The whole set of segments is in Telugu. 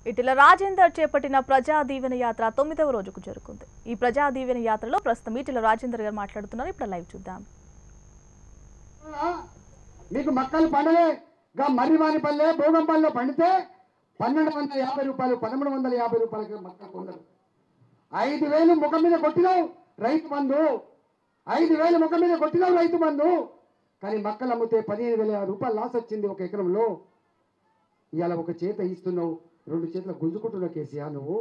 ఇటీల రాజేందర్ చేపట్టిన ప్రజా దీవెన యాత్ర తొమ్మిదవ రోజుకు చేరుకుంది ఈ ప్రజా దీవెన యాత్రలో ప్రస్తుతం ఈటెల రాజేందర్ గారు మాట్లాడుతున్నారు ఇప్పుడు లైవ్ చూద్దాం మీకు మక్కలు పండలే గా మర్రివానిపల్లె భోగంపల్లిలో పండితే పన్నెండు వందల యాభై రూపాయలు పదమూడు వందల యాభై రూపాయలకి మక్క కొందరు ఐదు వేలు ముఖం మీద కొట్టినావు రైతు బంధు ఐదు వేలు ముఖం మీద కొట్టినావు రైతు బంధు కానీ మక్కలు అమ్మితే పదిహేను వేల రూపాయలు లాస్ వచ్చింది ఒక ఎకరంలో ఇవాళ ఒక చేత ఇస్తున్నావు రెండు చేతుల గుంజుకుంటున్నావు కేసీఆర్ నువ్వు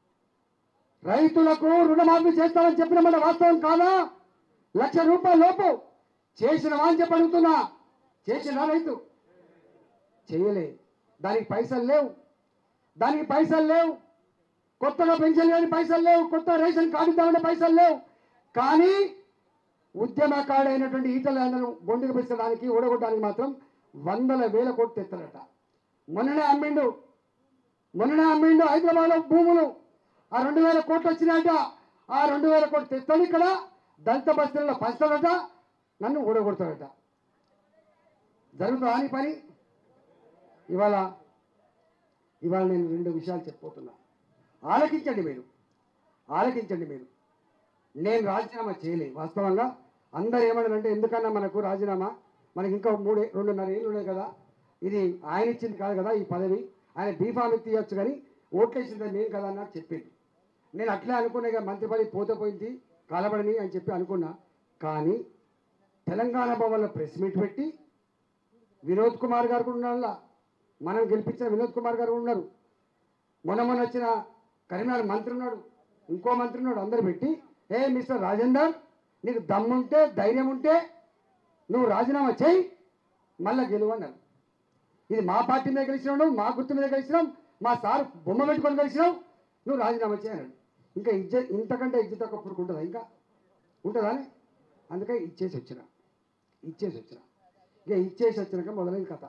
రైతులకు రుణమాఫీ చేస్తామని చెప్పిన మాట వాస్తవం కాదా లక్ష రూపాయల లోపు చేసిన అని చెప్పి అడుగుతున్నా చేసిన రైతు చేయలే దానికి పైసలు లేవు దానికి పైసలు లేవు కొత్తగా పెన్షన్ లేని పైసలు లేవు కొత్త రేషన్ కార్డు ఇద్దామంటే పైసలు లేవు కానీ ఉద్యమకాడు అయినటువంటి ఈటలందరూ బొండికి పెంచడానికి ఓడగొట్టడానికి మాత్రం వందల వేల కోట్లు తెస్తారట మొన్ననే అమ్మిండు మొన్ననే అమ్మిండు హైదరాబాద్లో భూములు ఆ రెండు వేల కోట్లు వచ్చినాయట ఆ రెండు వేల కోట్లు తెస్తాడు ఇక్కడ దళిత బస్తీలలో పంచుతాడట నన్ను ఊడగొడతాడట జరుగుతుందా అని పని ఇవాళ ఇవాళ నేను రెండు విషయాలు చెప్పబోతున్నా ఆలకించండి మీరు ఆలకించండి మీరు నేను రాజీనామా చేయలే వాస్తవంగా అందరు ఏమన్నారంటే ఎందుకన్నా మనకు రాజీనామా మనకి ఇంకా మూడు రెండున్నర ఏళ్ళు ఉన్నాయి కదా ఇది ఆయన ఇచ్చింది కాదు కదా ఈ పదవి ఆయన బీఫామ్ తీయొచ్చు కానీ ఓట్లేసింది నేను కదా అన్నట్టు చెప్పింది నేను అట్లే అనుకున్నా ఇక మంత్రి పని పోతే పోయింది కాలబడని అని చెప్పి అనుకున్నా కానీ తెలంగాణ భవన్లో ప్రెస్ మీట్ పెట్టి వినోద్ కుమార్ గారు కూడా ఉన్నారు మనం గెలిపించిన వినోద్ కుమార్ గారు కూడా ఉన్నారు మొన్న మొన్న వచ్చిన కరీంనగర్ మంత్రి ఉన్నాడు ఇంకో మంత్రి ఉన్నాడు అందరు పెట్టి ఏ మిస్టర్ రాజేందర్ నీకు దమ్ముంటే ధైర్యం ఉంటే నువ్వు రాజీనామా చేయి మళ్ళా గెలువు అన్నారు ఇది మా పార్టీ మీద గెలిచినావు మా గుర్తు మీద గెలిచినాం మా సార్ బొమ్మ పెట్టుకొని గెలిచినావు నువ్వు రాజీనామా చేయన్నాడు ఇంకా ఇజ్జ ఇంతకంటే ఇజ్జ తక్కువ ఉంటుందా ఇంకా ఉంటుందా అని? అందుకే ఇచ్చేసి వచ్చిన ఇచ్చేసి వచ్చిన ఇక ఇచ్చేసి వచ్చినాక మొదలైన కథ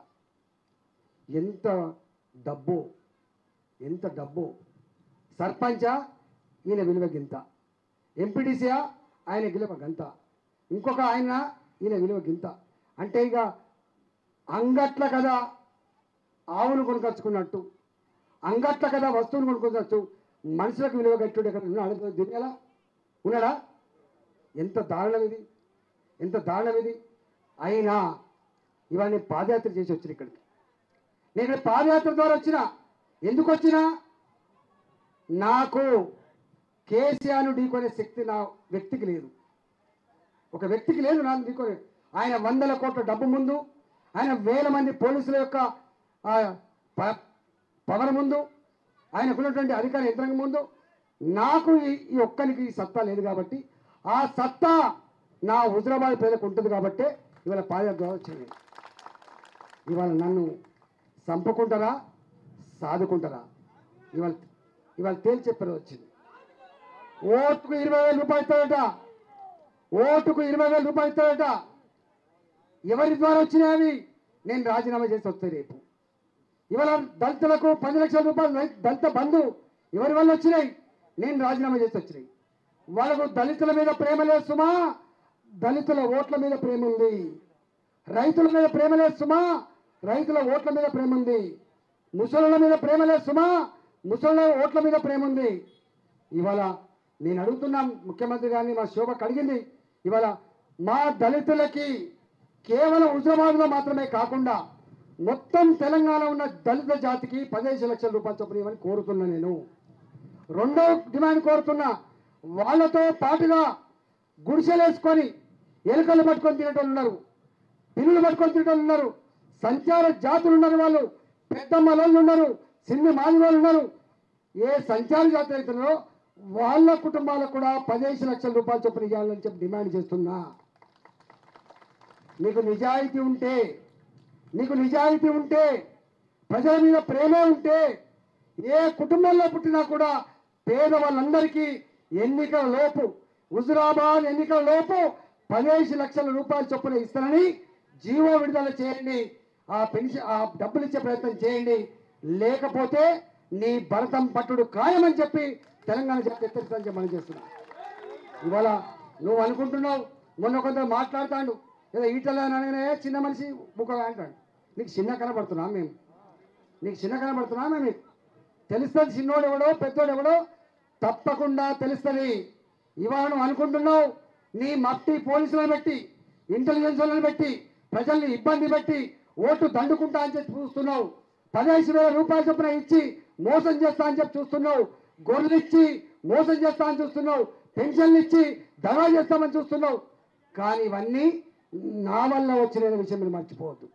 ఎంత డబ్బు ఎంత డబ్బు సర్పంచా ఈయన విలువ గింత ఎంపీటీసీయా ఆయన విలువ గంత ఇంకొక ఆయన ఈయన విలువ గింత అంటే ఇక అంగట్ల కదా ఆవును కొనుకొచ్చుకున్నట్టు అంగట్ల కదా వస్తువును కొనుక్కొచ్చు మనుషులకు విలువ కట్టుడు ఎక్కడ ఉన్నాడు దునియాలా ఉన్నాడా ఎంత దారుణం ఇది ఎంత దారుణం ఇది అయినా ఇవాళ నేను పాదయాత్ర చేసి వచ్చిన ఇక్కడికి నేను ఇక్కడ పాదయాత్ర ద్వారా వచ్చిన ఎందుకు వచ్చినా నాకు కేసీఆర్ను ఢీకొనే శక్తి నా వ్యక్తికి లేదు ఒక వ్యక్తికి లేదు నాకు ఢీకొనే ఆయన వందల కోట్ల డబ్బు ముందు ఆయన వేల మంది పోలీసుల యొక్క ఆ, ప- పవర్ ముందు ఆయనకున్నటువంటి అధికార యంత్రాంగం ముందు నాకు ఈ- ఈ ఒక్కరికి ఈ సత్తా లేదు కాబట్టి ఆ సత్తా నా హుజరాబాద్ ప్రజలకు ఉంటుంది కాబట్టే ఇవాళ పాదయాత్ర వచ్చింది ఇవాళ నన్ను చంపుకుంటారా సాదుకుంటారా ఇవాళ ఇవాళ తేల్చి చెప్పారు వచ్చింది ఓటుకు ఇరవై వేల రూపాయలు ఇస్తాడట ఓటుకు ఇరవై వేల రూపాయలు ఇస్తాడట ఎవరి ద్వారా వచ్చినాయి అవి నేను రాజీనామా చేసి వస్తాయి రేపు ఇవాళ దళితులకు పది లక్షల రూపాయలు రై- దళిత బంధు ఎవరి వల్ల వచ్చినాయి నేను రాజీనామా చేసి వచ్చినాయి వాళ్ళకు దళితుల మీద ప్రేమ లేదు సుమా దళితుల ఓట్ల మీద ప్రేమ ఉంది రైతుల మీద ప్రేమ లేదు సుమా రైతుల ఓట్ల మీద ప్రేమ ఉంది ముసలుల మీద ప్రేమ లేదు సుమా ముసలుల ఓట్ల మీద ప్రేమ ఉంది ఇవాళ నేను అడుగుతున్నా ముఖ్యమంత్రి గారిని మా శోభకు అడిగింది ఇవాళ మా దళితులకి కేవలం హుజరాబాద్లో మాత్రమే కాకుండా మొత్తం తెలంగాణ ఉన్న దళిత జాతికి పదిహేను లక్షల రూపాయలు చొప్పున ఇవ్వని కోరుతున్నా నేను రెండో డిమాండ్ కోరుతున్నా వాళ్ళతో పాటుగా గుడిసెలేసుకొని ఎలుకలు పట్టుకొని తినేటోళ్ళు ఉన్నారు పిల్లులు పట్టుకొని తినేటోళ్ళు ఉన్నారు సంచార జాతులు ఉన్నారు వాళ్ళు పెద్ద మలళ్ళు ఉన్నారు సిన్ని మాదిగోళ్ళు ఉన్నారు ఏ సంచార జాతులు అవుతున్నారో వాళ్ళ కుటుంబాలకు కూడా పదిహేను లక్షల రూపాయలు చొప్పున ఇవ్వాలని చెప్పి డిమాండ్ చేస్తున్నా నీకు నిజాయితీ ఉంటే నీకు నిజాయితీ ఉంటే ప్రజల మీద ప్రేమ ఉంటే ఏ కుటుంబంలో పుట్టినా కూడా పేద వాళ్ళందరికీ ఎన్నికల లోపు హుజురాబాద్ ఎన్నికల లోపు పదిహేను లక్షల రూపాయలు చొప్పున ఇస్తానని జీవో విడుదల చేయండి ఆ పెన్షన్ ఆ డబ్బులు ఇచ్చే ప్రయత్నం చేయండి లేకపోతే నీ భరతం పట్టుడు ఖాయమని చెప్పి తెలంగాణ జాతి హెచ్చరిస్తానని చెప్పి మనం చేస్తున్నాం ఇవాళ నువ్వు అనుకుంటున్నావు మొన్న కొందరు మాట్లాడతాడు ఏదో ఈటలనే చిన్న మనిషి బుక్కగా అంటాడు నీకు చిన్న కనబడుతున్నా మేము నీకు చిన్న కనబడుతున్నా మేము తెలుస్తుంది చిన్నోడు ఎవడో పెద్దోడు ఎవడో తప్పకుండా తెలుస్తుంది ఇవాళ నువ్వు అనుకుంటున్నావు నీ మట్టి పోలీసులను పెట్టి ఇంటెలిజెన్స్ వాళ్ళని పెట్టి ప్రజల్ని ఇబ్బంది పెట్టి ఓటు దండుకుంటా అని చెప్పి చూస్తున్నావు పదిహేను వేల రూపాయలు చొప్పున ఇచ్చి మోసం చేస్తా అని చెప్పి చూస్తున్నావు గొర్రెలు ఇచ్చి మోసం చేస్తా అని చూస్తున్నావు పెన్షన్లు ఇచ్చి దగా చేస్తామని చూస్తున్నావు కానీ ఇవన్నీ నా వల్ల వచ్చిన విషయం మీరు మర్చిపోవద్దు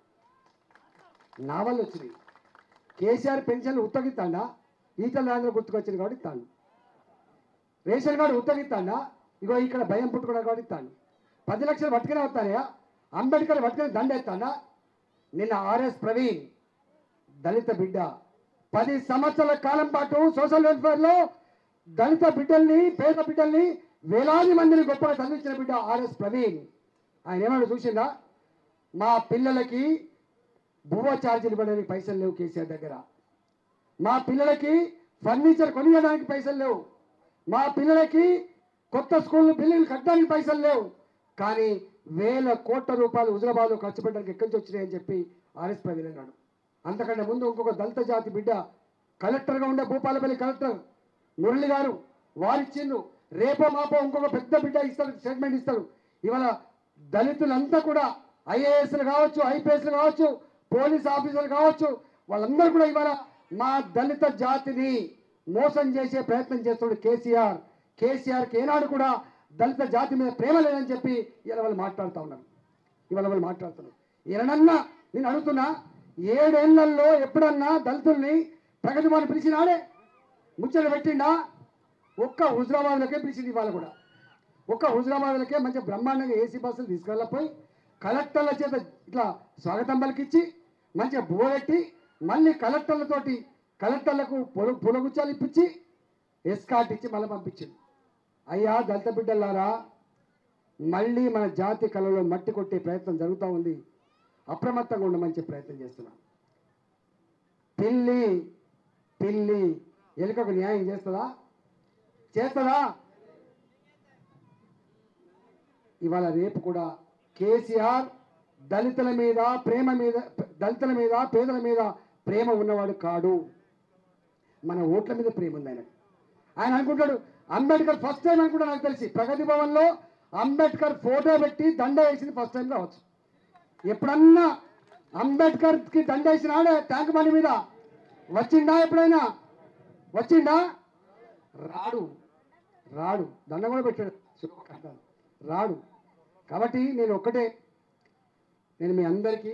నా వల్ల వచ్చినాయి కేసీఆర్ పెన్షన్లు ఉత్తగిస్తాడా ఈతల రాజులు గుర్తుకొచ్చింది కాబట్టి ఇస్తాను రేషన్ కార్డు ఉత్తగిస్తాడా ఇగో ఇక్కడ భయం పుట్టుకున్నా కాబట్టి ఇస్తాను పది లక్షలు పట్టుకునే వస్తానయా అంబేద్కర్ పట్టుకుని దండ ఎత్తాడా నిన్న ఆర్ఎస్ ప్రవీణ్ దళిత బిడ్డ పది సంవత్సరాల కాలం పాటు సోషల్ వెల్ఫేర్లో దళిత బిడ్డల్ని పేద బిడ్డల్ని వేలాది మందిని గొప్పగా చదివించిన బిడ్డ ఆర్ఎస్ ప్రవీణ్ ఆయన ఏమన్నా చూసిందా మా పిల్లలకి భూవ ఛార్జీలు ఇవ్వడానికి పైసలు లేవు కేసీఆర్ దగ్గర మా పిల్లలకి ఫర్నిచర్ కొనియడానికి పైసలు లేవు మా పిల్లలకి కొత్త స్కూల్ బిల్లులు కట్టడానికి పైసలు లేవు కానీ వేల కోట్ల రూపాయలు హుజరాబాద్లో ఖర్చు పెట్టడానికి ఎక్కడి నుంచి వచ్చినాయని చెప్పి ఆర్ఎస్ ప్రవీణ్ అన్నాడు అంతకంటే ముందు ఇంకొక దళిత జాతి బిడ్డ కలెక్టర్గా ఉండే భూపాలపల్లి కలెక్టర్ మురళి గారు వారిచ్చిండు రేపో మాపో ఇంకొక పెద్ద బిడ్డ ఇస్తాడు స్టేట్మెంట్ ఇస్తాడు ఇవాళ దళితులంతా కూడా ఐఏఎస్లు కావచ్చు ఐపీఎస్లు కావచ్చు పోలీస్ ఆఫీసర్లు కావచ్చు వాళ్ళందరూ కూడా ఇవాళ మా దళిత జాతిని మోసం చేసే ప్రయత్నం చేస్తున్నాడు కేసీఆర్ కేసీఆర్కి ఏనాడు కూడా దళిత జాతి మీద ప్రేమ లేదని చెప్పి ఇవాళ వాళ్ళు మాట్లాడుతూ ఉన్నారు ఇవాళ వాళ్ళు మాట్లాడుతున్నారు ఏనన్నా నేను అడుగుతున్నా ఏడేళ్లలో ఎప్పుడన్నా దళితుల్ని ప్రగతి వాళ్ళు పిలిచినాడే ముచ్చట పెట్టిండా ఒక్క హుజరాబాద్లకే పిలిచింది ఇవాళ కూడా ఒక్క హుజరాబాద్లకే మంచి బ్రహ్మాండంగా ఏసీ బస్సులు తీసుకెళ్ళపోయి కలెక్టర్ల చేత ఇట్లా స్వాగతం పలికిచ్చి మంచిగా బువ్వబెట్టి మళ్ళీ కలెక్టర్లతోటి కలెక్టర్లకు పొల పొలగుచ్చాలు ఇప్పించి ఎస్కాట్ ఇచ్చి మళ్ళీ పంపించింది అయ్యా దళిత బిడ్డలారా మళ్ళీ మన జాతి కళలో మట్టి కొట్టే ప్రయత్నం జరుగుతూ ఉంది అప్రమత్తంగా ఉండమని చెప్పి ప్రయత్నం చేస్తున్నాం పిల్లి పిల్లి ఎలుకకు న్యాయం చేస్తుందా చేస్తుందా ఇవాళ రేపు కూడా కేసీఆర్ దళితుల మీద ప్రేమ మీద దళితుల మీద పేదల మీద ప్రేమ ఉన్నవాడు కాడు మన ఓట్ల మీద ప్రేమ ఉంది ఆయనకు ఆయన అనుకుంటాడు అంబేద్కర్ ఫస్ట్ టైం అనుకుంటా నాకు తెలిసి ప్రగతి భవన్లో అంబేద్కర్ ఫోటో పెట్టి దండ వేసింది ఫస్ట్ టైం కావచ్చు ఎప్పుడన్నా అంబేద్కర్కి దండ వేసిన ఆడే ట్యాంక్ బండి మీద వచ్చిండా ఎప్పుడైనా వచ్చిండా రాడు రాడు దండ కూడా పెట్టాడు శుభకార్యాలు. రాడు కాబట్టి నేను ఒక్కటే నేను మీ అందరికీ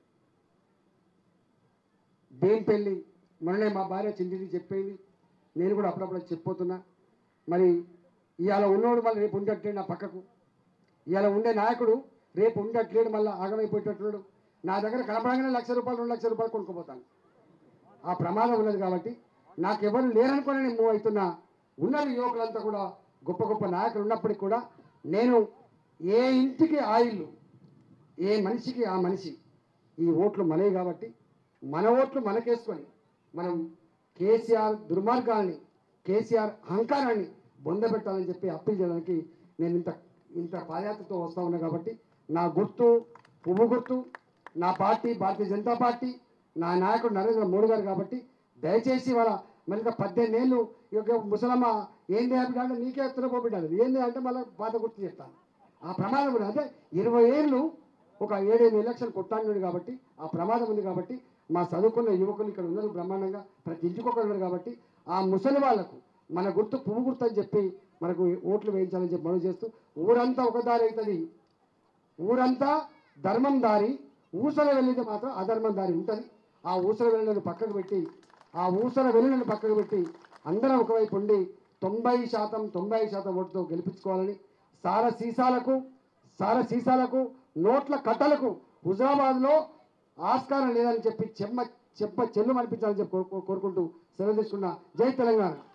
బేంపల్లి మొన్ననే మా భార్య చింటిది చెప్పేది నేను కూడా అప్పుడప్పుడు చెప్పిపోతున్నా మరి ఇవాళ ఉన్నోడు మళ్ళీ రేపు ఉండట్లేడు నా పక్కకు ఇవాళ ఉండే నాయకుడు రేపు ఉండట్లేడు మళ్ళీ ఆగమైపోయేటట్లుడు నా దగ్గర కనపడంగానే లక్ష రూపాయలు రెండు లక్షల రూపాయలు కొనుక్కోపోతాను ఆ ప్రమాదం ఉన్నది కాబట్టి నాకెవరు లేరనుకొని నేను మూవ్ అవుతున్నా ఉన్నది యువకులంతా కూడా గొప్ప గొప్ప నాయకులు ఉన్నప్పటికీ కూడా నేను ఏ ఇంటికి ఆ ఇల్లు ఏ మనిషికి ఆ మనిషి ఈ ఓట్లు మనవి కాబట్టి మన ఓట్లు మనకేసుకొని మనం కేసీఆర్ దుర్మార్గాన్ని కేసీఆర్ అహంకారాన్ని బొందబెట్టాలని చెప్పి అప్పీల్ చేయడానికి నేను ఇంత ఇంత పాదయాత్రతో వస్తా ఉన్నా కాబట్టి నా గుర్తు పువ్వు గుర్తు నా పార్టీ భారతీయ జనతా పార్టీ నా నాయకుడు నరేంద్ర మోడీ గారు కాబట్టి దయచేసి వాళ్ళ మరి ఇంకా పద్దెనిమిది ఏళ్ళు ఈ యొక్క ముసలమ్మ ఏంది అంటే అంటే నీకే ఎత్తునపోబిడ్డాడు ఏంది అంటే మళ్ళీ పాత గుర్తు చెప్తాను ఆ ప్రమాదం ఉంది అంటే ఇరవై ఏళ్ళు ఒక ఏడేడు ఎలక్షన్ కొట్టాను కాబట్టి ఆ ప్రమాదం ఉంది కాబట్టి మా చదువుకున్న యువకులు ఇక్కడ ఉన్నారు బ్రహ్మాండంగా ప్రతి ఇంటికి ఒకరు ఉన్నారు కాబట్టి ఆ ముసలి వాళ్ళకు మన గుర్తు పువ్వు గుర్తు అని చెప్పి మనకు ఓట్లు వేయించాలని చెప్పి మనవి చేస్తూ ఊరంతా ఒక దారి అవుతుంది ఊరంతా ధర్మం దారి ఊసల వెళ్ళింది మాత్రం అధర్మం దారి ఉంటుంది ఆ ఊసల వెళ్ళినను పక్కకు పెట్టి ఆ ఊసల వెళ్ళినను పక్కకు పెట్టి అందరం ఒకవైపు ఉండి తొంభై శాతం తొంభై శాతం ఓటుతో గెలిపించుకోవాలని సార సీసాలకు సార సీసాలకు నోట్ల కట్టలకు హుజరాబాద్లో ఆస్కారం లేదని చెప్పి చెమ్మ చెప్ప చెల్లు అనిపించాలని చెప్పి కోరుకుంటూ సెలవు తీసుకున్న జై తెలంగాణ